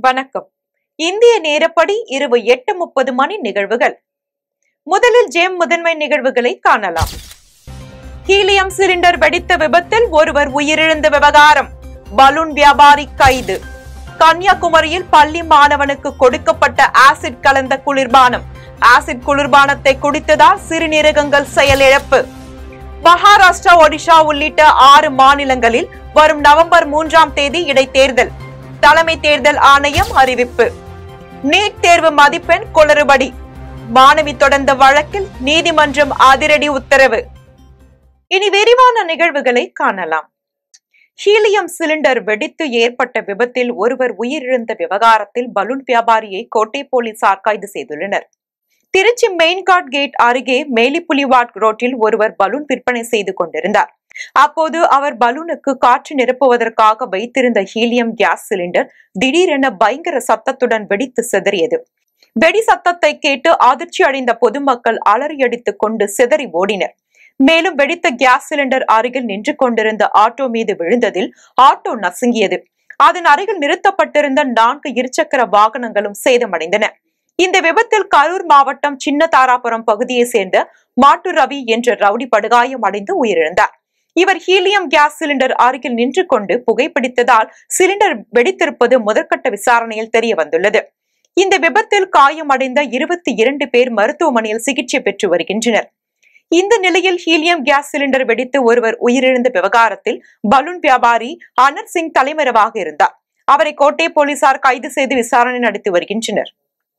வணக்கம் இந்திய நேரப்படி இரவு எட்டு முப்பது மணி நிகழ்வுகள் முதலில் ஜேம் முதன்மை நிகழ்வுகளை காணலாம் ஹீலியம் சிலிண்டர் வெடித்த விபத்தில் ஒருவர் உயிரிழந்த விவகாரம் பலூன் வியாபாரி கைது கன்னியாகுமரியில் பள்ளி மாணவனுக்கு கொடுக்கப்பட்ட ஆசிட் கலந்த குளிர்பானம் ஆசிட் குளிர்பானத்தை குடித்ததால் சிறுநீரகங்கள் செயலிழப்பு மகாராஷ்டிரா ஒடிஷா உள்ளிட்ட ஆறு மாநிலங்களில் வரும் நவம்பர் மூன்றாம் தேதி இடைத்தேர்தல் தலைமை தேர்தல் ஆணையம் அறிவிப்பு நீட் தேர்வு மதிப்பெண் குளறுபடி மாணவி தொடர்ந்த வழக்கில் நீதிமன்றம் அதிரடி உத்தரவு இனி விரிவான நிகழ்வுகளை காணலாம் ஹீலியம் சிலிண்டர் வெடித்து ஏற்பட்ட விபத்தில் ஒருவர் உயிரிழந்த விவகாரத்தில் பலூன் வியாபாரியை கோட்டை போலீசார் கைது செய்துள்ளனர் திருச்சி மெயின்காட் கேட் அருகே மேலிப்புலிவாட் ரோட்டில் ஒருவர் பலூன் விற்பனை செய்து கொண்டிருந்தார் அப்போது அவர் பலூனுக்கு காற்று நிரப்புவதற்காக வைத்திருந்த ஹீலியம் கேஸ் சிலிண்டர் திடீரென பயங்கர சத்தத்துடன் வெடித்து சிதறியது வெடி சத்தத்தை கேட்டு அதிர்ச்சி அடைந்த பொதுமக்கள் அலறியடித்துக் கொண்டு சிதறி ஓடினர் மேலும் வெடித்த கேஸ் சிலிண்டர் அருகில் நின்று கொண்டிருந்த ஆட்டோ மீது விழுந்ததில் ஆட்டோ நசுங்கியது அதன் அருகில் நிறுத்தப்பட்டிருந்த நான்கு இருசக்கர வாகனங்களும் சேதமடைந்தன இந்த விபத்தில் கரூர் மாவட்டம் சின்ன தாராபுரம் பகுதியை சேர்ந்த மாட்டு ரவி என்ற ரவுடி படுகாயம் அடைந்து உயிரிழந்தார் இவர் ஹீலியம் கேஸ் சிலிண்டர் அருகில் நின்று கொண்டு புகைப்பிடித்ததால் சிலிண்டர் வெடித்திருப்பது முதற்கட்ட விசாரணையில் தெரிய வந்துள்ளது இந்த விபத்தில் காயமடைந்த இருபத்தி இரண்டு பேர் மருத்துவமனையில் சிகிச்சை பெற்று வருகின்றனர் இந்த நிலையில் ஹீலியம் கேஸ் சிலிண்டர் வெடித்து ஒருவர் உயிரிழந்த விவகாரத்தில் பலூன் வியாபாரி அனர் சிங் தலைமறைவாக இருந்தார் அவரை கோட்டை போலீசார் கைது செய்து விசாரணை நடத்தி வருகின்றனர்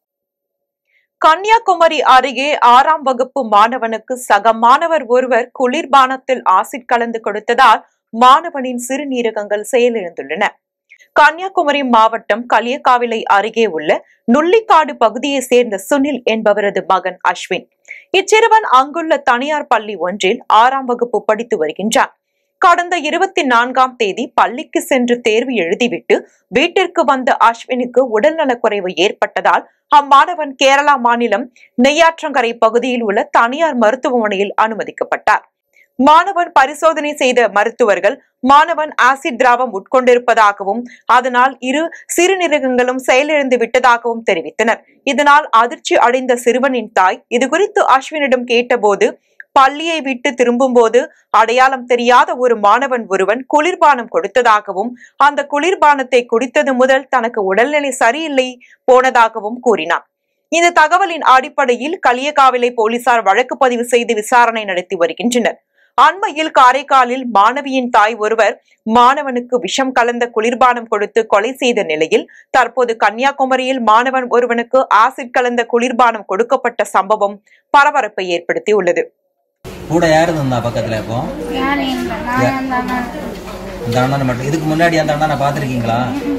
கன்னியாகுமரி அருகே ஆறாம் வகுப்பு மாணவனுக்கு சக மாணவர் ஒருவர் குளிர்பானத்தில் ஆசிட் கலந்து கொடுத்ததால் மாணவனின் சிறுநீரகங்கள் செயலிழந்துள்ளன கன்னியாகுமரி மாவட்டம் களியக்காவிலை அருகே உள்ள நுள்ளிக்காடு பகுதியை சேர்ந்த சுனில் என்பவரது மகன் அஸ்வின் இச்சிறுவன் அங்குள்ள தனியார் பள்ளி ஒன்றில் ஆறாம் வகுப்பு படித்து வருகின்றான் கடந்த இருபத்தி நான்காம் தேதி பள்ளிக்கு சென்று தேர்வு எழுதிவிட்டு வீட்டிற்கு வந்த அஸ்வினுக்கு உடல்நலக்குறைவு ஏற்பட்டதால் அம்மாணவன் கேரளா மாநிலம் நெய்யாற்றங்கரை பகுதியில் உள்ள தனியார் மருத்துவமனையில் அனுமதிக்கப்பட்டார் மாணவன் பரிசோதனை செய்த மருத்துவர்கள் மாணவன் ஆசிட் திராவம் உட்கொண்டிருப்பதாகவும் அதனால் இரு சிறுநீரகங்களும் செயலிழந்து விட்டதாகவும் தெரிவித்தனர் இதனால் அதிர்ச்சி அடைந்த சிறுவனின் தாய் இதுகுறித்து அஸ்வினிடம் கேட்டபோது பள்ளியை விட்டு திரும்பும்போது அடையாளம் தெரியாத ஒரு மாணவன் ஒருவன் குளிர்பானம் கொடுத்ததாகவும் அந்த குளிர்பானத்தை குடித்தது முதல் தனக்கு உடல்நிலை சரியில்லை போனதாகவும் கூறினான் இந்த தகவலின் அடிப்படையில் களியகாவிலை போலீசார் வழக்கு பதிவு செய்து விசாரணை நடத்தி வருகின்றனர் அண்மையில் காரைக்காலில் மாணவியின் தாய் ஒருவர் மாணவனுக்கு விஷம் கலந்த குளிர்பானம் கொடுத்து கொலை செய்த நிலையில் தற்போது கன்னியாகுமரியில் மாணவன் ஒருவனுக்கு ஆசிட் கலந்த குளிர்பானம் கொடுக்கப்பட்ட சம்பவம் பரபரப்பை ஏற்படுத்தியுள்ளது கூட யார் இருந்தா பக்கத்துல இப்போ யாரும் இல்லை நான் அந்த அண்ணன் இந்த அண்ணனை மட்டும் இதுக்கு முன்னாடி அந்த அண்ணனை பார்த்துருக்கீங்களா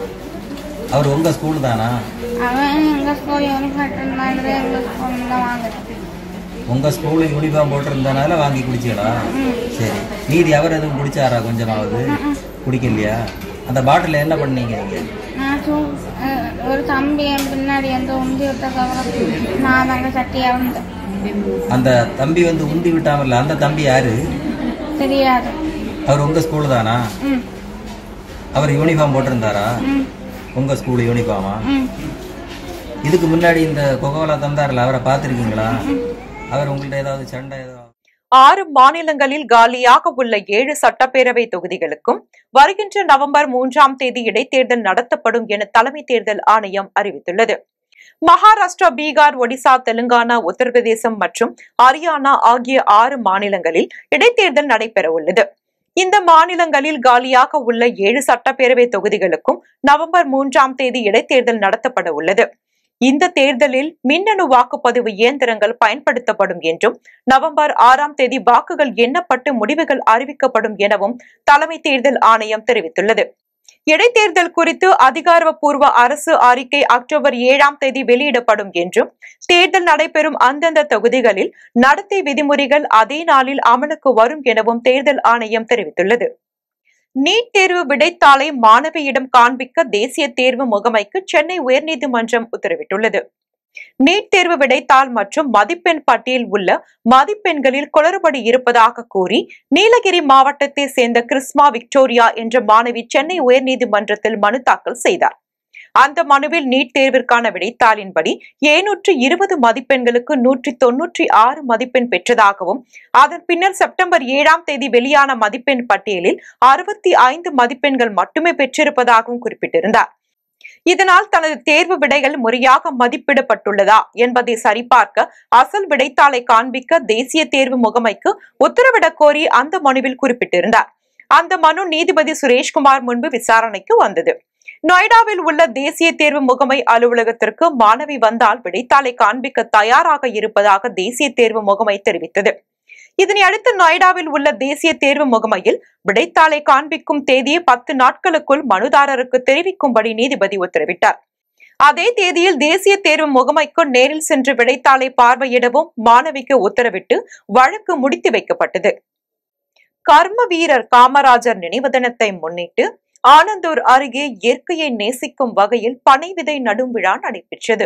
அவர் உங்க ஸ்கூல் தானா அவன் எங்கள் ஸ்கூல் யூனிஃபார்ம் இருந்தாங்க எங்கள் ஸ்கூல் தான் வாங்குறேன் உங்க ஸ்கூல் யூனிஃபார்ம் போட்டிருந்தனால வாங்கி குடிச்சீங்களா சரி மீதி அவர் எதுவும் குடிச்சாரா கொஞ்சமாவது குடிக்கலையா அந்த பாட்டில் என்ன பண்ணீங்க நீங்க நான் சூ அஹ் ஒரு தம்பி என் பின்னாடி வந்து உந்தி விட்டதுக்கப்புறம் நான் தாங்க சட்டியாக வந்தேன் அந்த தம்பி வந்து உந்தி விட்டாமல்ல அந்த தம்பி யாரு தெரியாது அவர் உங்க ஸ்கூல் தானா ம் அவர் யூனிஃபார்ம் போட்டிருந்தாரா ம் உங்க ஸ்கூல் யூனிஃபார்மா ம் இதுக்கு முன்னாடி இந்த கொகோலா தந்தார்ல அவரை பார்த்துருக்கீங்களா அவர் உங்கள்ட்ட ஏதாவது சண்டை ஏதாவது ஆறு மாநிலங்களில் காலியாக உள்ள ஏழு சட்டப்பேரவை தொகுதிகளுக்கும் வருகின்ற நவம்பர் மூன்றாம் தேதி இடைத்தேர்தல் நடத்தப்படும் என தலைமை தேர்தல் ஆணையம் அறிவித்துள்ளது மகாராஷ்டிரா பீகார் ஒடிசா தெலுங்கானா உத்தரப்பிரதேசம் மற்றும் ஹரியானா ஆகிய ஆறு மாநிலங்களில் இடைத்தேர்தல் நடைபெற உள்ளது இந்த மாநிலங்களில் காலியாக உள்ள ஏழு சட்டப்பேரவை தொகுதிகளுக்கும் நவம்பர் மூன்றாம் தேதி இடைத்தேர்தல் நடத்தப்பட உள்ளது இந்த தேர்தலில் மின்னணு வாக்குப்பதிவு இயந்திரங்கள் பயன்படுத்தப்படும் என்றும் நவம்பர் ஆறாம் தேதி வாக்குகள் எண்ணப்பட்டு முடிவுகள் அறிவிக்கப்படும் எனவும் தலைமை தேர்தல் ஆணையம் தெரிவித்துள்ளது இடைத்தேர்தல் குறித்து அதிகாரப்பூர்வ அரசு அறிக்கை அக்டோபர் ஏழாம் தேதி வெளியிடப்படும் என்றும் தேர்தல் நடைபெறும் அந்தந்த தொகுதிகளில் நடத்தை விதிமுறைகள் அதே நாளில் அமலுக்கு வரும் எனவும் தேர்தல் ஆணையம் தெரிவித்துள்ளது நீட் தேர்வு விடைத்தாளை மாணவியிடம் காண்பிக்க தேசிய தேர்வு முகமைக்கு சென்னை உயர்நீதிமன்றம் உத்தரவிட்டுள்ளது நீட் தேர்வு விடைத்தாள் மற்றும் மதிப்பெண் பட்டியல் உள்ள மதிப்பெண்களில் குளறுபடி இருப்பதாக கூறி நீலகிரி மாவட்டத்தை சேர்ந்த கிறிஸ்மா விக்டோரியா என்ற மாணவி சென்னை உயர்நீதிமன்றத்தில் மனு தாக்கல் செய்தார் அந்த மனுவில் நீட் தேர்விற்கான விடைத்தாளின்படி ஏநூற்று இருபது மதிப்பெண்களுக்கு நூற்றி தொன்னூற்றி ஆறு மதிப்பெண் பெற்றதாகவும் அதன் பின்னர் செப்டம்பர் ஏழாம் தேதி வெளியான மதிப்பெண் பட்டியலில் அறுபத்தி ஐந்து மதிப்பெண்கள் மட்டுமே பெற்றிருப்பதாகவும் குறிப்பிட்டிருந்தார் இதனால் தனது தேர்வு விடைகள் முறையாக மதிப்பிடப்பட்டுள்ளதா என்பதை சரிபார்க்க அசல் விடைத்தாளை காண்பிக்க தேசிய தேர்வு முகமைக்கு உத்தரவிடக் கோரி அந்த மனுவில் குறிப்பிட்டிருந்தார் அந்த மனு நீதிபதி சுரேஷ்குமார் முன்பு விசாரணைக்கு வந்தது நொய்டாவில் உள்ள தேசிய தேர்வு முகமை அலுவலகத்திற்கு மாணவி வந்தால் விடைத்தாளை காண்பிக்க தயாராக இருப்பதாக தேசிய தேர்வு முகமை தெரிவித்தது இதனை அடுத்து நொய்டாவில் உள்ள தேசிய தேர்வு முகமையில் விடைத்தாளை காண்பிக்கும் தேதியை பத்து நாட்களுக்குள் மனுதாரருக்கு தெரிவிக்கும்படி நீதிபதி உத்தரவிட்டார் அதே தேதியில் தேசிய தேர்வு முகமைக்கு நேரில் சென்று விடைத்தாளை பார்வையிடவும் மாணவிக்கு உத்தரவிட்டு வழக்கு முடித்து வைக்கப்பட்டது கர்ம வீரர் காமராஜர் நினைவு தினத்தை முன்னிட்டு ஆனந்தூர் அருகே இயற்கையை நேசிக்கும் வகையில் பனை விதை நடும் விழா நடைபெற்றது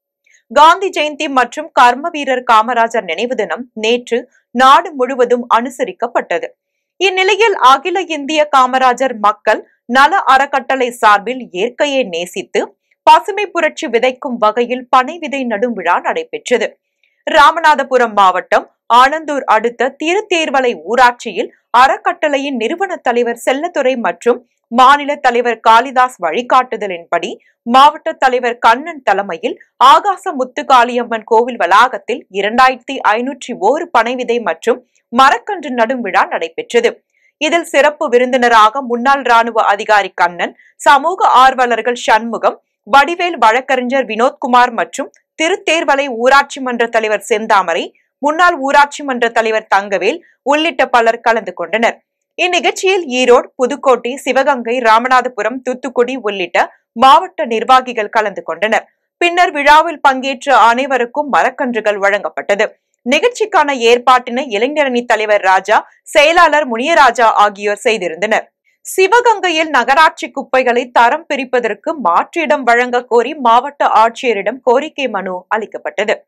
காந்தி ஜெயந்தி மற்றும் கர்ம வீரர் காமராஜர் நினைவு தினம் நேற்று நாடு முழுவதும் அனுசரிக்கப்பட்டது இந்நிலையில் அகில இந்திய காமராஜர் மக்கள் நல அறக்கட்டளை சார்பில் இயற்கையை நேசித்து பசுமை புரட்சி விதைக்கும் வகையில் பனை விதை நடும் விழா நடைபெற்றது ராமநாதபுரம் மாவட்டம் ஆனந்தூர் அடுத்த திருத்தேர்வலை ஊராட்சியில் அறக்கட்டளையின் நிறுவன தலைவர் செல்லத்துறை மற்றும் மாநில தலைவர் காளிதாஸ் வழிகாட்டுதலின்படி மாவட்ட தலைவர் கண்ணன் தலைமையில் ஆகாச முத்துகாளியம்மன் கோவில் வளாகத்தில் இரண்டாயிரத்தி ஐநூற்றி ஓரு பனைவிதை மற்றும் மரக்கன்று நடும் விழா நடைபெற்றது இதில் சிறப்பு விருந்தினராக முன்னாள் ராணுவ அதிகாரி கண்ணன் சமூக ஆர்வலர்கள் சண்முகம் வடிவேல் வழக்கறிஞர் வினோத்குமார் மற்றும் திருத்தேர்வலை ஊராட்சி மன்ற தலைவர் செந்தாமரை முன்னாள் ஊராட்சி மன்ற தலைவர் தங்கவேல் உள்ளிட்ட பலர் கலந்து கொண்டனர் இந்நிகழ்ச்சியில் ஈரோடு புதுக்கோட்டை சிவகங்கை ராமநாதபுரம் தூத்துக்குடி உள்ளிட்ட மாவட்ட நிர்வாகிகள் கலந்து கொண்டனர் பின்னர் விழாவில் பங்கேற்ற அனைவருக்கும் மரக்கன்றுகள் வழங்கப்பட்டது நிகழ்ச்சிக்கான ஏற்பாட்டினை இளைஞரணி தலைவர் ராஜா செயலாளர் முனியராஜா ஆகியோர் செய்திருந்தனர் சிவகங்கையில் நகராட்சி குப்பைகளை தரம் பிரிப்பதற்கு மாற்று இடம் வழங்க கோரி மாவட்ட ஆட்சியரிடம் கோரிக்கை மனு அளிக்கப்பட்டது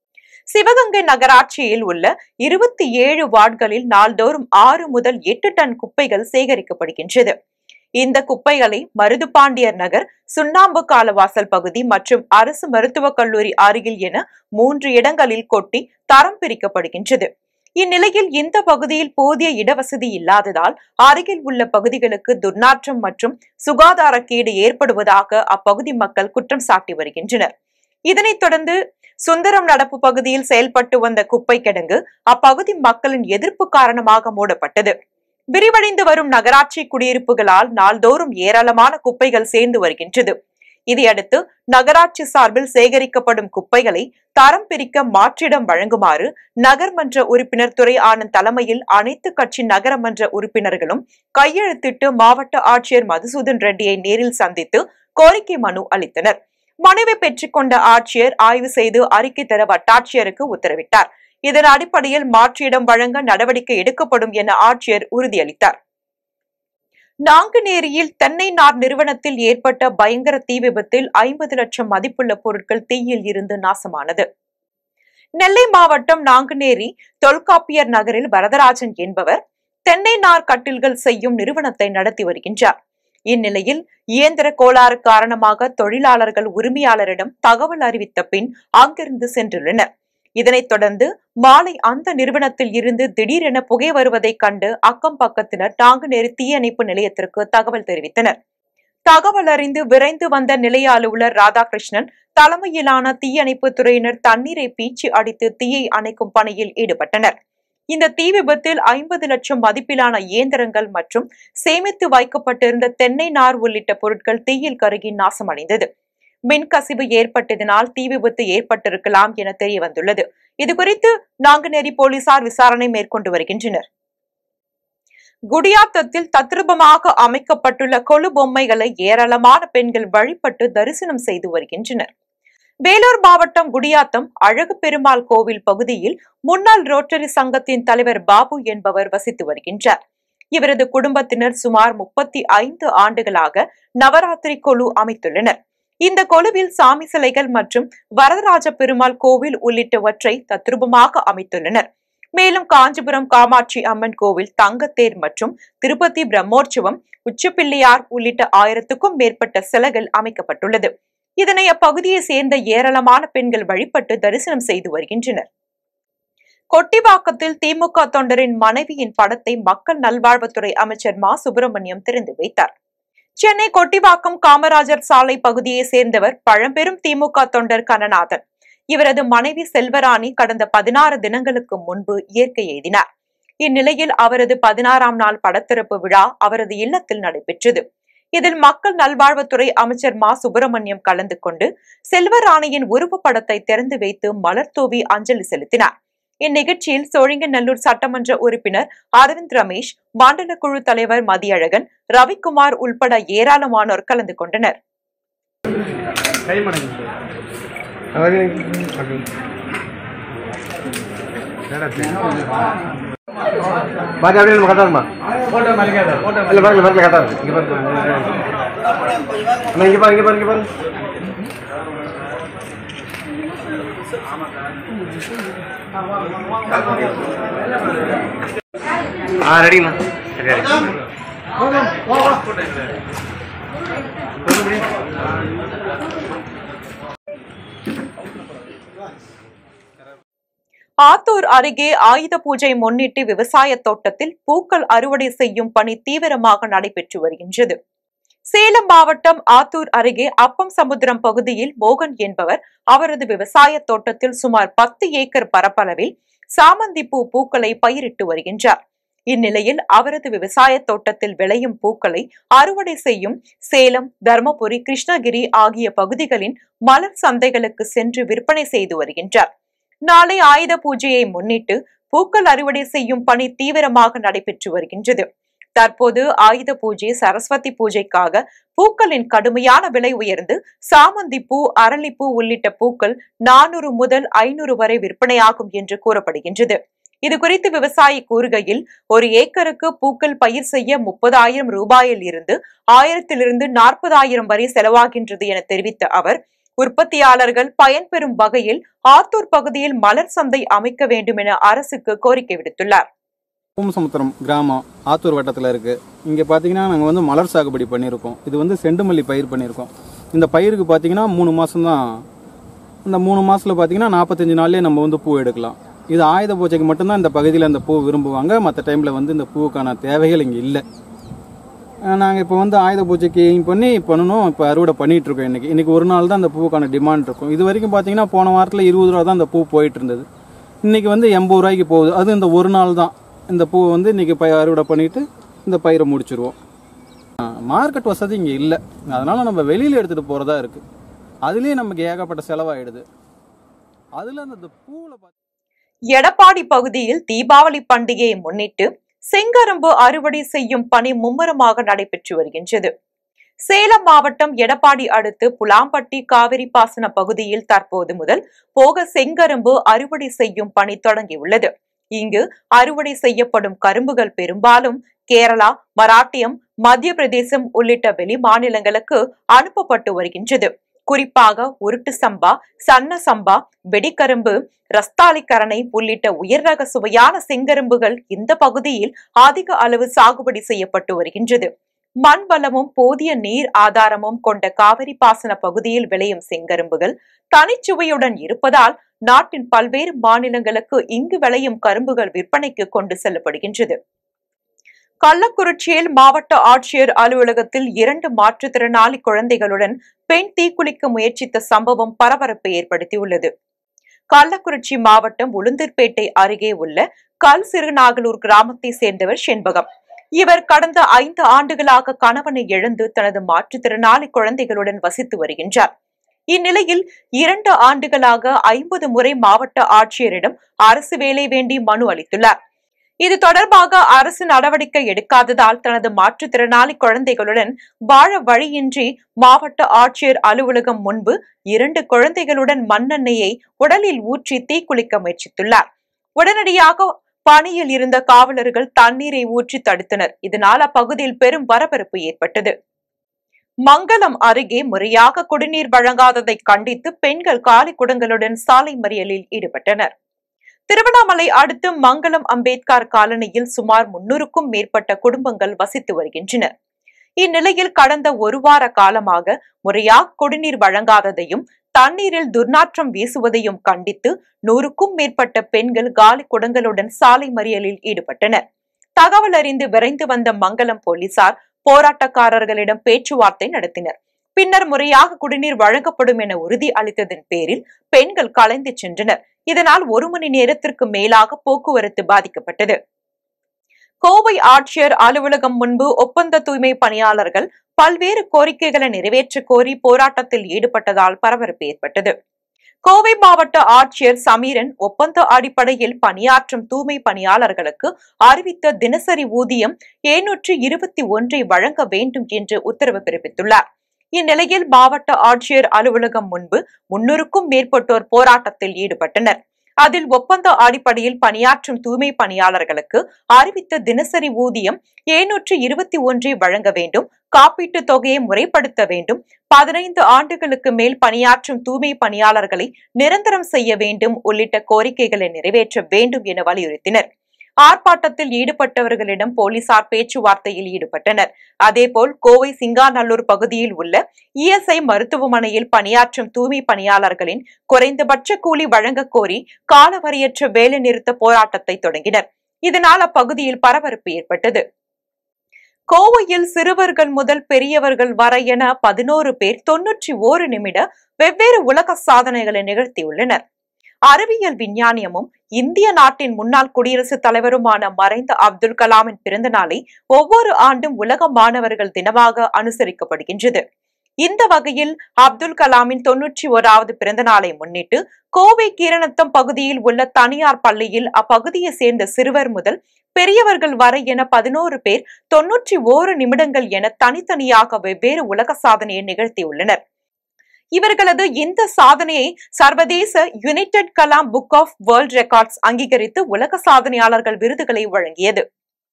சிவகங்கை நகராட்சியில் உள்ள இருபத்தி ஏழு வார்டுகளில் நாள்தோறும் ஆறு முதல் எட்டு டன் குப்பைகள் சேகரிக்கப்படுகின்றது இந்த குப்பைகளை மருதுபாண்டியர் நகர் சுண்ணாம்பு காலவாசல் பகுதி மற்றும் அரசு மருத்துவக் கல்லூரி அருகில் என மூன்று இடங்களில் கொட்டி தரம் பிரிக்கப்படுகின்றது இந்நிலையில் இந்த பகுதியில் போதிய இடவசதி இல்லாததால் அருகில் உள்ள பகுதிகளுக்கு துர்நாற்றம் மற்றும் சுகாதாரக்கேடு ஏற்படுவதாக அப்பகுதி மக்கள் குற்றம் சாட்டி வருகின்றனர் இதனைத் தொடர்ந்து சுந்தரம் நடப்பு பகுதியில் செயல்பட்டு வந்த குப்பை கிடங்கு அப்பகுதி மக்களின் எதிர்ப்பு காரணமாக மூடப்பட்டது விரிவடைந்து வரும் நகராட்சி குடியிருப்புகளால் நாள்தோறும் ஏராளமான குப்பைகள் சேர்ந்து வருகின்றது இதையடுத்து நகராட்சி சார்பில் சேகரிக்கப்படும் குப்பைகளை தரம் பிரிக்க மாற்றிடம் வழங்குமாறு நகர்மன்ற உறுப்பினர் துரை ஆனந்த் தலைமையில் அனைத்து கட்சி நகரமன்ற உறுப்பினர்களும் கையெழுத்திட்டு மாவட்ட ஆட்சியர் மதுசூதன் ரெட்டியை நேரில் சந்தித்து கோரிக்கை மனு அளித்தனர் மனுவை பெற்றுக்கொண்ட ஆட்சியர் ஆய்வு செய்து அறிக்கை தர வட்டாட்சியருக்கு உத்தரவிட்டார் இதன் அடிப்படையில் மாற்றிடம் வழங்க நடவடிக்கை எடுக்கப்படும் என ஆட்சியர் உறுதியளித்தார் நாங்குநேரியில் தென்னை நார் நிறுவனத்தில் ஏற்பட்ட பயங்கர தீ விபத்தில் ஐம்பது லட்சம் மதிப்புள்ள பொருட்கள் தீயில் இருந்து நாசமானது நெல்லை மாவட்டம் நாங்குநேரி தொல்காப்பியர் நகரில் வரதராஜன் என்பவர் தென்னை நார் கட்டில்கள் செய்யும் நிறுவனத்தை நடத்தி வருகின்றார் இந்நிலையில் இயந்திர கோளாறு காரணமாக தொழிலாளர்கள் உரிமையாளரிடம் தகவல் அறிவித்த பின் அங்கிருந்து சென்றுள்ளனர் இதனைத் தொடர்ந்து மாலை அந்த நிறுவனத்தில் இருந்து திடீரென புகை வருவதைக் கண்டு அக்கம் பக்கத்தினர் நாங்குநேரி தீயணைப்பு நிலையத்திற்கு தகவல் தெரிவித்தனர் தகவல் அறிந்து விரைந்து வந்த நிலைய அலுவலர் ராதாகிருஷ்ணன் தலைமையிலான தீயணைப்பு துறையினர் தண்ணீரை பீச்சி அடித்து தீயை அணைக்கும் பணியில் ஈடுபட்டனர் இந்த தீ விபத்தில் ஐம்பது லட்சம் மதிப்பிலான இயந்திரங்கள் மற்றும் சேமித்து வைக்கப்பட்டிருந்த தென்னை நார் உள்ளிட்ட பொருட்கள் தீயில் கருகி நாசமடைந்தது மின்கசிவு ஏற்பட்டதனால் தீ விபத்து ஏற்பட்டிருக்கலாம் என தெரிய வந்துள்ளது இதுகுறித்து நாங்குநேரி போலீசார் விசாரணை மேற்கொண்டு வருகின்றனர் குடியாத்தத்தில் தத்ரூபமாக அமைக்கப்பட்டுள்ள கொலு பொம்மைகளை ஏராளமான பெண்கள் வழிபட்டு தரிசனம் செய்து வருகின்றனர் வேலூர் மாவட்டம் குடியாத்தம் அழகு பெருமாள் கோவில் பகுதியில் முன்னாள் ரோட்டரி சங்கத்தின் தலைவர் பாபு என்பவர் வசித்து வருகின்றார் இவரது குடும்பத்தினர் சுமார் முப்பத்தி ஐந்து ஆண்டுகளாக நவராத்திரி கொலு அமைத்துள்ளனர் இந்த கொலுவில் சாமி சிலைகள் மற்றும் வரதராஜ பெருமாள் கோவில் உள்ளிட்டவற்றை தத்ரூபமாக அமைத்துள்ளனர் மேலும் காஞ்சிபுரம் காமாட்சி அம்மன் கோவில் தங்கத்தேர் மற்றும் திருப்பதி பிரம்மோற்சவம் உச்சப்பிள்ளையார் உள்ளிட்ட ஆயிரத்துக்கும் மேற்பட்ட சிலைகள் அமைக்கப்பட்டுள்ளது இதனை அப்பகுதியை சேர்ந்த ஏராளமான பெண்கள் வழிபட்டு தரிசனம் செய்து வருகின்றனர் கொட்டிவாக்கத்தில் திமுக தொண்டரின் மனைவியின் படத்தை மக்கள் நல்வாழ்வுத்துறை அமைச்சர் மா சுப்பிரமணியம் திறந்து வைத்தார் சென்னை கொட்டிவாக்கம் காமராஜர் சாலை பகுதியை சேர்ந்தவர் பழம்பெரும் திமுக தொண்டர் கனநாதன் இவரது மனைவி செல்வராணி கடந்த பதினாறு தினங்களுக்கு முன்பு இயற்கை எய்தினார் இந்நிலையில் அவரது பதினாறாம் நாள் படத்திறப்பு விழா அவரது இல்லத்தில் நடைபெற்றது இதில் மக்கள் நல்வாழ்வுத்துறை அமைச்சர் மா சுப்பிரமணியம் கலந்து கொண்டு செல்வராணியின் உருவப்படத்தை திறந்து வைத்து மலர் தூவி அஞ்சலி செலுத்தினார் இந்நிகழ்ச்சியில் சோழிங்கநல்லூர் சட்டமன்ற உறுப்பினர் அரவிந்த் ரமேஷ் மண்டல குழு தலைவர் மதியழகன் ரவிக்குமார் உள்பட ஏராளமானோர் கலந்து கொண்டனர் கை மடங்கு பாதி அப்படியே நம்ம கரெக்டாக இருக்குமா போட்டோ மறைக்காத போட்டோ இல்லை பாருங்க பாருங்க கரெக்டாக இருக்கு இங்கே பாருங்க அண்ணா இங்கே பாருங்க இங்கே பாருங்க இங்கே பாருங்க ஆ ரெடிங்கண்ணா சரி ரெடி ஆத்தூர் அருகே ஆயுத பூஜை முன்னிட்டு விவசாய தோட்டத்தில் பூக்கள் அறுவடை செய்யும் பணி தீவிரமாக நடைபெற்று வருகின்றது சேலம் மாவட்டம் ஆத்தூர் அருகே அப்பம் சமுத்திரம் பகுதியில் மோகன் என்பவர் அவரது விவசாய தோட்டத்தில் சுமார் பத்து ஏக்கர் பரப்பளவில் சாமந்தி பூ பூக்களை பயிரிட்டு வருகின்றார் இந்நிலையில் அவரது விவசாய தோட்டத்தில் விளையும் பூக்களை அறுவடை செய்யும் சேலம் தர்மபுரி கிருஷ்ணகிரி ஆகிய பகுதிகளின் மலர் சந்தைகளுக்கு சென்று விற்பனை செய்து வருகின்றார் நாளை ஆயுத பூஜையை முன்னிட்டு பூக்கள் அறுவடை செய்யும் பணி தீவிரமாக நடைபெற்று வருகின்றது தற்போது ஆயுத பூஜை சரஸ்வதி பூஜைக்காக பூக்களின் கடுமையான விலை உயர்ந்து சாமந்தி பூ அரளிப்பூ உள்ளிட்ட பூக்கள் நானூறு முதல் ஐநூறு வரை விற்பனையாகும் என்று கூறப்படுகின்றது இது குறித்து விவசாயி கூறுகையில் ஒரு ஏக்கருக்கு பூக்கள் பயிர் செய்ய முப்பதாயிரம் ரூபாயில் இருந்து ஆயிரத்திலிருந்து நாற்பதாயிரம் வரை செலவாகின்றது என தெரிவித்த அவர் உற்பத்தியாளர்கள் பயன்பெறும் வகையில் ஆத்தூர் பகுதியில் மலர் சந்தை அமைக்க வேண்டும் என அரசுக்கு கோரிக்கை விடுத்துள்ளார் பூமசமுத்திரம் கிராமம் ஆத்தூர் வட்டத்தில் இருக்குது இங்கே பார்த்தீங்கன்னா நாங்கள் வந்து மலர் சாகுபடி பண்ணியிருக்கோம் இது வந்து செண்டுமல்லி பயிர் பண்ணியிருக்கோம் இந்த பயிருக்கு பார்த்தீங்கன்னா மூணு மாதம்தான் இந்த மூணு மாதத்தில் பார்த்தீங்கன்னா நாற்பத்தஞ்சு நாள்லேயே நம்ம வந்து பூ எடுக்கலாம் இது ஆயுத பூஜைக்கு மட்டும்தான் இந்த பகுதியில் இந்த பூ விரும்புவாங்க மற்ற டைமில் வந்து இந்த பூவுக்கான தேவைகள் இங்கே இல்லை நாங்கள் இப்போ வந்து ஆயுத பூஜைக்கு aim பண்ணி பண்ணணும் இப்போ அறுவடை பண்ணிட்டு இருக்கோம் இன்னைக்கு இன்னைக்கு ஒரு நாள் தான் இந்த பூவுக்கான டிமாண்ட் இருக்கும் இது வரைக்கும் பார்த்தீங்கன்னா போன வாரத்தில் இருபது ரூபா தான் இந்த பூ போயிட்டு இருந்தது இன்னைக்கு வந்து எண்பது ரூபாய்க்கு போகுது அது இந்த ஒரு நாள் தான் இந்த பூவை வந்து இன்னைக்கு பய அறுவடை பண்ணிட்டு இந்த பயிரை முடிச்சிருவோம் மார்க்கெட் வசதி இங்கே இல்லை அதனால நம்ம வெளியில் எடுத்துகிட்டு போகிறதா இருக்குது அதுலேயே நமக்கு ஏகப்பட்ட செலவாயிடுது அதில் அந்த பூவில் பார்த்து எடப்பாடி பகுதியில் தீபாவளி பண்டிகையை முன்னிட்டு செங்கரும்பு அறுவடை செய்யும் பணி மும்முரமாக நடைபெற்று வருகின்றது சேலம் மாவட்டம் எடப்பாடி அடுத்து புலாம்பட்டி காவிரி பாசன பகுதியில் தற்போது முதல் போக செங்கரும்பு அறுவடை செய்யும் பணி தொடங்கியுள்ளது இங்கு அறுவடை செய்யப்படும் கரும்புகள் பெரும்பாலும் கேரளா மராட்டியம் மத்திய பிரதேசம் உள்ளிட்ட வெளி மாநிலங்களுக்கு அனுப்பப்பட்டு வருகின்றது குறிப்பாக உருட்டு சம்பா சன்ன சம்பா வெடிக்கரும்பு ரஸ்தாளிக்கரணை உள்ளிட்ட உயர் ரக சுவையான செங்கரும்புகள் இந்த பகுதியில் அதிக அளவு சாகுபடி செய்யப்பட்டு வருகின்றது மண் வளமும் போதிய நீர் ஆதாரமும் கொண்ட காவிரி பாசன பகுதியில் விளையும் செங்கரும்புகள் தனிச்சுவையுடன் இருப்பதால் நாட்டின் பல்வேறு மாநிலங்களுக்கு இங்கு விளையும் கரும்புகள் விற்பனைக்கு கொண்டு செல்லப்படுகின்றது கள்ளக்குறிச்சியில் மாவட்ட ஆட்சியர் அலுவலகத்தில் இரண்டு மாற்றுத்திறனாளி குழந்தைகளுடன் பெண் தீக்குளிக்க முயற்சித்த சம்பவம் பரபரப்பை ஏற்படுத்தியுள்ளது கள்ளக்குறிச்சி மாவட்டம் உளுந்தூர்பேட்டை அருகே உள்ள கல் சிறுநாகலூர் கிராமத்தை சேர்ந்தவர் செண்பகம் இவர் கடந்த ஐந்து ஆண்டுகளாக கணவனை இழந்து தனது மாற்றுத்திறனாளி குழந்தைகளுடன் வசித்து வருகின்றார் இந்நிலையில் இரண்டு ஆண்டுகளாக ஐம்பது முறை மாவட்ட ஆட்சியரிடம் அரசு வேலை வேண்டி மனு அளித்துள்ளார் இது தொடர்பாக அரசு நடவடிக்கை எடுக்காததால் தனது மாற்றுத்திறனாளி குழந்தைகளுடன் வாழ வழியின்றி மாவட்ட ஆட்சியர் அலுவலகம் முன்பு இரண்டு குழந்தைகளுடன் மண்ணெண்ணெயை உடலில் ஊற்றி தீக்குளிக்க முயற்சித்துள்ளார் உடனடியாக பணியில் இருந்த காவலர்கள் தண்ணீரை ஊற்றி தடுத்தனர் இதனால் அப்பகுதியில் பெரும் பரபரப்பு ஏற்பட்டது மங்கலம் அருகே முறையாக குடிநீர் வழங்காததை கண்டித்து பெண்கள் காலி குடங்களுடன் சாலை மறியலில் ஈடுபட்டனர் திருவண்ணாமலை அடுத்து மங்களம் அம்பேத்கர் காலனியில் சுமார் முன்னூறுக்கும் மேற்பட்ட குடும்பங்கள் வசித்து வருகின்றனர் இந்நிலையில் கடந்த ஒரு வார காலமாக முறையாக குடிநீர் வழங்காததையும் தண்ணீரில் துர்நாற்றம் வீசுவதையும் கண்டித்து நூறுக்கும் மேற்பட்ட பெண்கள் காலி குடங்களுடன் சாலை மறியலில் ஈடுபட்டனர் தகவல் அறிந்து விரைந்து வந்த மங்களம் போலீசார் போராட்டக்காரர்களிடம் பேச்சுவார்த்தை நடத்தினர் பின்னர் முறையாக குடிநீர் வழங்கப்படும் என உறுதி அளித்ததன் பேரில் பெண்கள் கலைந்து சென்றனர் இதனால் ஒரு மணி நேரத்திற்கு மேலாக போக்குவரத்து பாதிக்கப்பட்டது கோவை ஆட்சியர் அலுவலகம் முன்பு ஒப்பந்த தூய்மை பணியாளர்கள் பல்வேறு கோரிக்கைகளை நிறைவேற்ற கோரி போராட்டத்தில் ஈடுபட்டதால் பரபரப்பு ஏற்பட்டது கோவை மாவட்ட ஆட்சியர் சமீரன் ஒப்பந்த அடிப்படையில் பணியாற்றும் தூய்மை பணியாளர்களுக்கு அறிவித்த தினசரி ஊதியம் எழுநூற்று இருபத்தி ஒன்றை வழங்க வேண்டும் என்று உத்தரவு பிறப்பித்துள்ளார் இந்நிலையில் மாவட்ட ஆட்சியர் அலுவலகம் முன்பு முன்னூறுக்கும் மேற்பட்டோர் போராட்டத்தில் ஈடுபட்டனர் அதில் ஒப்பந்த அடிப்படையில் பணியாற்றும் தூய்மை பணியாளர்களுக்கு அறிவித்த தினசரி ஊதியம் எழுநூற்று இருபத்தி ஒன்றை வழங்க வேண்டும் காப்பீட்டுத் தொகையை முறைப்படுத்த வேண்டும் பதினைந்து ஆண்டுகளுக்கு மேல் பணியாற்றும் தூய்மை பணியாளர்களை நிரந்தரம் செய்ய வேண்டும் உள்ளிட்ட கோரிக்கைகளை நிறைவேற்ற வேண்டும் என வலியுறுத்தினர் ஆர்ப்பாட்டத்தில் ஈடுபட்டவர்களிடம் போலீசார் பேச்சுவார்த்தையில் ஈடுபட்டனர் அதேபோல் கோவை சிங்காநல்லூர் பகுதியில் உள்ள இஎஸ்ஐ மருத்துவமனையில் பணியாற்றும் தூய்மை பணியாளர்களின் குறைந்தபட்ச கூலி வழங்க கோரி காலவரையற்ற வேலைநிறுத்த போராட்டத்தை தொடங்கினர் இதனால் அப்பகுதியில் பரபரப்பு ஏற்பட்டது கோவையில் சிறுவர்கள் முதல் பெரியவர்கள் வரை என பதினோரு பேர் தொன்னூற்றி ஓரு நிமிட வெவ்வேறு உலக சாதனைகளை நிகழ்த்தியுள்ளனர் அறிவியல் விஞ்ஞானியமும் இந்திய நாட்டின் முன்னாள் குடியரசுத் தலைவருமான மறைந்த அப்துல் கலாமின் பிறந்த நாளை ஒவ்வொரு ஆண்டும் உலக மாணவர்கள் தினமாக அனுசரிக்கப்படுகின்றது இந்த வகையில் அப்துல் கலாமின் தொன்னூற்றி ஓராவது பிறந்த நாளை முன்னிட்டு கோவை கீரணத்தம் பகுதியில் உள்ள தனியார் பள்ளியில் அப்பகுதியை சேர்ந்த சிறுவர் முதல் பெரியவர்கள் வரை என பதினோரு பேர் தொன்னூற்றி ஓரு நிமிடங்கள் என தனித்தனியாக வெவ்வேறு உலக சாதனையை நிகழ்த்தியுள்ளனர் இவர்களது இந்த சாதனையை சர்வதேச united Kalam book of world records அங்கீகரித்து உலக சாதனையாளர்கள் விருதுகளை வழங்கியது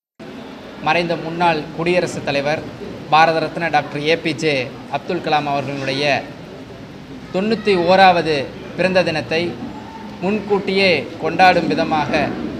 மறைந்த முன்னாள் குடியரசுத் தலைவர் பாரத ரத்னா டாக்டர் ஏபிஜே அப்துல் கலாம் அவர்களுடைய தொண்ணூற்றி ஓராவது பிறந்த தினத்தை முன்கூட்டியே கொண்டாடும் விதமாக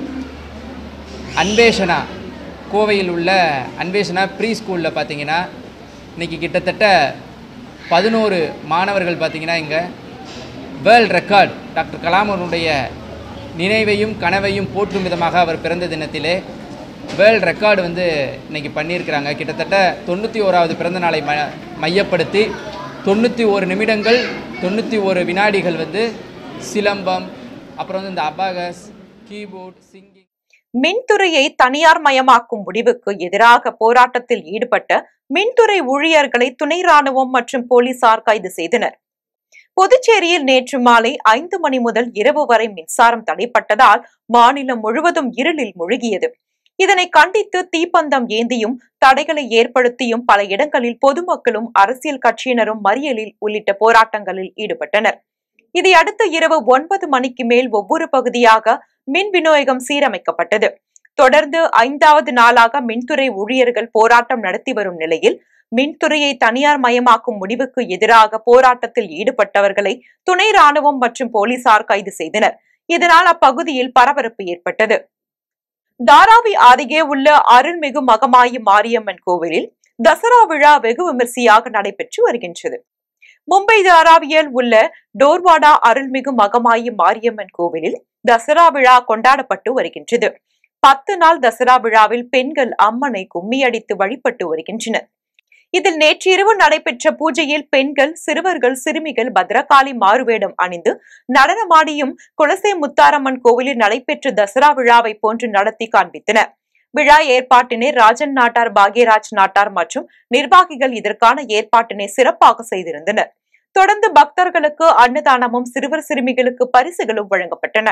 அன்வேஷனா கோவையில் உள்ள அன்வேஷனா ப்ரீ ஸ்கூலில் பார்த்தீங்கன்னா இன்றைக்கி கிட்டத்தட்ட பதினோரு மாணவர்கள் பார்த்தீங்கன்னா இங்கே வேர்ல்ட் ரெக்கார்ட் டாக்டர் கலாம் அவர்களுடைய நினைவையும் கனவையும் போற்றும் விதமாக அவர் பிறந்த தினத்திலே வேர்ல்ட் ரெக்கார்டு வந்து இன்னைக்கு பண்ணியிருக்கிறாங்க கிட்டத்தட்ட தொண்ணூற்றி ஓராவது பிறந்த நாளை ம மையப்படுத்தி தொண்ணூற்றி ஒரு நிமிடங்கள் தொண்ணூற்றி ஒரு வினாடிகள் வந்து சிலம்பம் அப்புறம் வந்து இந்த அபாகஸ் கீபோர்ட் சிங்கிங் மின்துறையை தனியார் மயமாக்கும் முடிவுக்கு எதிராக போராட்டத்தில் ஈடுபட்ட மின்துறை ஊழியர்களை துணை ராணுவம் மற்றும் போலீசார் கைது செய்தனர் புதுச்சேரியில் நேற்று மாலை ஐந்து மணி முதல் இரவு வரை மின்சாரம் தடைப்பட்டதால் மாநிலம் முழுவதும் இருளில் முழுகியது இதனை கண்டித்து தீப்பந்தம் ஏந்தியும் தடைகளை ஏற்படுத்தியும் பல இடங்களில் பொதுமக்களும் அரசியல் கட்சியினரும் மறியலில் உள்ளிட்ட போராட்டங்களில் ஈடுபட்டனர் இதையடுத்து இரவு ஒன்பது மணிக்கு மேல் ஒவ்வொரு பகுதியாக மின் விநியோகம் சீரமைக்கப்பட்டது தொடர்ந்து ஐந்தாவது நாளாக மின்துறை ஊழியர்கள் போராட்டம் நடத்தி வரும் நிலையில் மின்துறையை தனியார் மயமாக்கும் முடிவுக்கு எதிராக போராட்டத்தில் ஈடுபட்டவர்களை துணை ராணுவம் மற்றும் போலீசார் கைது செய்தனர் இதனால் அப்பகுதியில் பரபரப்பு ஏற்பட்டது தாராவி அருகே உள்ள அருள்மிகு மகமாயி மாரியம்மன் கோவிலில் தசரா விழா வெகு விமர்சையாக நடைபெற்று வருகின்றது மும்பை தாராவியில் உள்ள டோர்வாடா அருள்மிகு மகமாயி மாரியம்மன் கோவிலில் தசரா விழா கொண்டாடப்பட்டு வருகின்றது பத்து நாள் தசரா விழாவில் பெண்கள் அம்மனை கும்மியடித்து வழிபட்டு வருகின்றனர் இதில் நேற்றிரவு நடைபெற்ற பூஜையில் பெண்கள் சிறுவர்கள் சிறுமிகள் பத்ரகாளி மாறுவேடம் அணிந்து நடனமாடியும் குலசை முத்தாரம்மன் கோவிலில் நடைபெற்ற தசரா விழாவை போன்று நடத்தி காண்பித்தனர் விழா ஏற்பாட்டினை ராஜன் நாட்டார் பாக்யராஜ் நாட்டார் மற்றும் நிர்வாகிகள் இதற்கான ஏற்பாட்டினை சிறப்பாக செய்திருந்தனர் தொடர்ந்து பக்தர்களுக்கு அன்னதானமும் சிறுவர் சிறுமிகளுக்கு பரிசுகளும் வழங்கப்பட்டன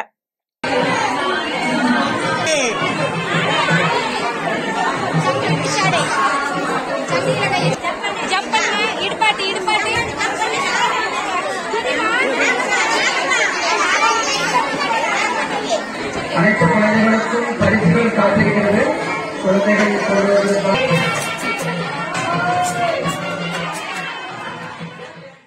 ஜம்ப் பண்ணு இடுப்பாட்டு இடுப்பாட்டு அனைத்து குழந்தைகளுக்கும் பரிசுகள் காத்திருக்கிறது குழந்தைகள் போடுவது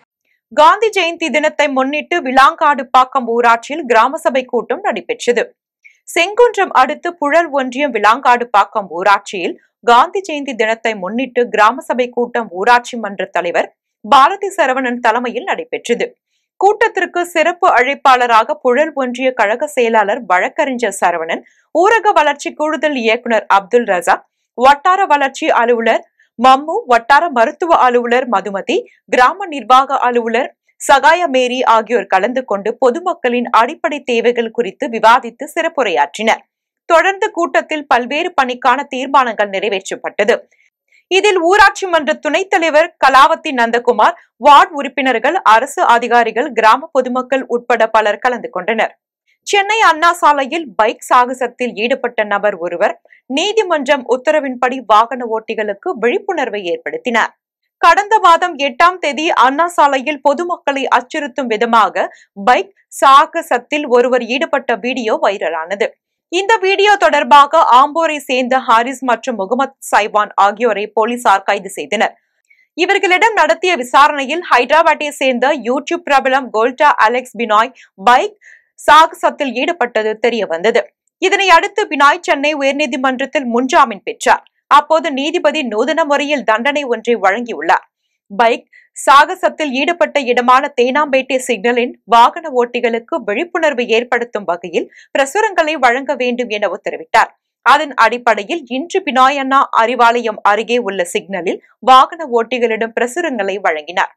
காந்தி ஜெயந்தி தினத்தை முன்னிட்டு விலாங்காடு பாக்கம் ஊராட்சியில் கிராம சபை கூட்டம் நடைபெற்றது செங்குன்றம் அடுத்து புழல் ஒன்றியம் விளாங்காடு பாக்கம் ஊராட்சியில் காந்தி ஜெயந்தி தினத்தை முன்னிட்டு கிராம சபை கூட்டம் ஊராட்சி மன்ற தலைவர் பாரதி சரவணன் தலைமையில் நடைபெற்றது கூட்டத்திற்கு சிறப்பு அழைப்பாளராக புழல் ஒன்றிய கழக செயலாளர் வழக்கறிஞர் சரவணன் ஊரக வளர்ச்சி கூடுதல் இயக்குனர் அப்துல் ரசாக் வட்டார வளர்ச்சி அலுவலர் மம்மு வட்டார மருத்துவ அலுவலர் மதுமதி கிராம நிர்வாக அலுவலர் சகாய மேரி ஆகியோர் கலந்து கொண்டு பொதுமக்களின் அடிப்படை தேவைகள் குறித்து விவாதித்து சிறப்புரையாற்றினர் தொடர்ந்து கூட்டத்தில் பல்வேறு பணிக்கான தீர்மானங்கள் நிறைவேற்றப்பட்டது இதில் ஊராட்சி மன்ற துணைத் தலைவர் கலாவதி நந்தகுமார் வார்டு உறுப்பினர்கள் அரசு அதிகாரிகள் கிராம பொதுமக்கள் உட்பட பலர் கலந்து கொண்டனர் சென்னை அண்ணா சாலையில் பைக் சாகசத்தில் ஈடுபட்ட நபர் ஒருவர் நீதிமன்றம் உத்தரவின்படி வாகன ஓட்டிகளுக்கு விழிப்புணர்வை ஏற்படுத்தினார் கடந்த மாதம் எட்டாம் தேதி அண்ணா சாலையில் பொதுமக்களை அச்சுறுத்தும் விதமாக பைக் சாகசத்தில் ஒருவர் ஈடுபட்ட வீடியோ வைரலானது இந்த வீடியோ தொடர்பாக ஆம்போரை சேர்ந்த ஹாரிஸ் மற்றும் முகமது சைவான் ஆகியோரை போலீசார் கைது செய்தனர் இவர்களிடம் நடத்திய விசாரணையில் ஹைதராபாத்தை சேர்ந்த யூடியூப் பிரபலம் கோல்டா அலெக்ஸ் பினாய் பைக் சாகசத்தில் ஈடுபட்டது தெரிய வந்தது இதனை அடுத்து பினாய் சென்னை உயர்நீதிமன்றத்தில் முன்ஜாமீன் பெற்றார் அப்போது நீதிபதி நூதன முறையில் தண்டனை ஒன்றை வழங்கியுள்ளார் பைக் சாகசத்தில் ஈடுபட்ட இடமான தேனாம்பேட்டை சிக்னலின் வாகன ஓட்டிகளுக்கு விழிப்புணர்வு ஏற்படுத்தும் வகையில் பிரசுரங்களை வழங்க வேண்டும் என உத்தரவிட்டார் அதன் அடிப்படையில் இன்று பினாயண்ணா அறிவாலயம் அருகே உள்ள சிக்னலில் வாகன ஓட்டிகளிடம் பிரசுரங்களை வழங்கினார்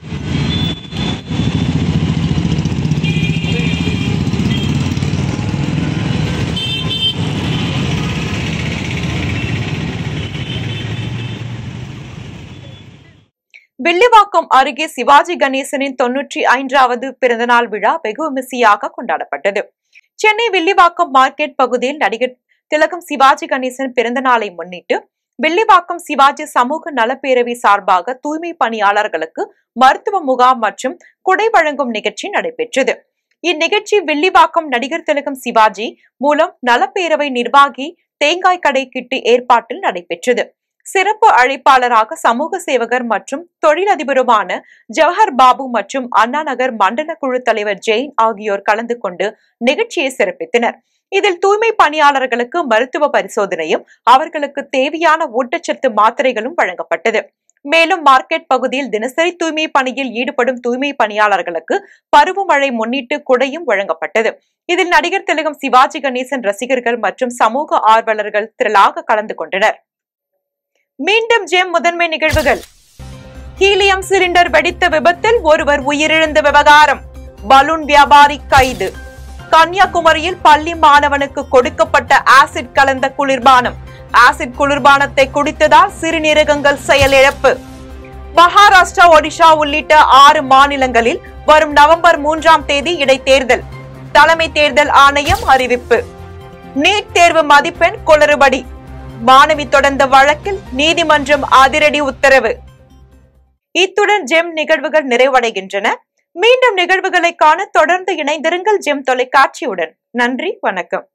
வில்லிவாக்கம் அருகே சிவாஜி கணேசனின் தொன்னூற்றி ஐந்தாவது பிறந்தநாள் விழா வெகு விமர்சையாக கொண்டாடப்பட்டது சென்னை வில்லிவாக்கம் மார்க்கெட் பகுதியில் நடிகர் திலகம் சிவாஜி கணேசன் பிறந்த நாளை முன்னிட்டு வில்லிவாக்கம் சிவாஜி சமூக நலப்பேரவை சார்பாக தூய்மை பணியாளர்களுக்கு மருத்துவ முகாம் மற்றும் குடை வழங்கும் நிகழ்ச்சி நடைபெற்றது இந்நிகழ்ச்சி வில்லிவாக்கம் நடிகர் திலகம் சிவாஜி மூலம் நலப்பேரவை நிர்வாகி தேங்காய் கடை கிட்டு ஏற்பாட்டில் நடைபெற்றது சிறப்பு அழைப்பாளராக சமூக சேவகர் மற்றும் தொழிலதிபருமான ஜவஹர் பாபு மற்றும் அண்ணா நகர் மண்டல குழு தலைவர் ஜெயின் ஆகியோர் கலந்து கொண்டு நிகழ்ச்சியை சிறப்பித்தனர் இதில் தூய்மை பணியாளர்களுக்கு மருத்துவ பரிசோதனையும் அவர்களுக்கு தேவையான ஊட்டச்சத்து மாத்திரைகளும் வழங்கப்பட்டது மேலும் மார்க்கெட் பகுதியில் தினசரி தூய்மை பணியில் ஈடுபடும் தூய்மை பணியாளர்களுக்கு பருவமழை முன்னிட்டு குடையும் வழங்கப்பட்டது இதில் நடிகர் திலகம் சிவாஜி கணேசன் ரசிகர்கள் மற்றும் சமூக ஆர்வலர்கள் திரளாக கலந்து கொண்டனர் மீண்டும் ஜெம் முதன்மை நிகழ்வுகள் ஹீலியம் சிலிண்டர் வெடித்த விபத்தில் ஒருவர் உயிரிழந்த விவகாரம் பலூன் வியாபாரி கைது கன்னியாகுமரியில் பள்ளி மாணவனுக்கு கொடுக்கப்பட்ட ஆசிட் கலந்த குளிர்பானம் ஆசிட் குளிர்பானத்தை குடித்ததால் சிறுநீரகங்கள் செயலிழப்பு மகாராஷ்டிரா ஒடிஷா உள்ளிட்ட ஆறு மாநிலங்களில் வரும் நவம்பர் மூன்றாம் தேதி இடைத்தேர்தல் தலைமை தேர்தல் ஆணையம் அறிவிப்பு நீட் தேர்வு மதிப்பெண் குளறுபடி மாணவி தொடர்ந்த வழக்கில் நீதிமன்றம் அதிரடி உத்தரவு இத்துடன் ஜெம் நிகழ்வுகள் நிறைவடைகின்றன மீண்டும் நிகழ்வுகளை காண தொடர்ந்து இணைந்திருங்கள் ஜெம் தொலைக்காட்சியுடன் நன்றி வணக்கம்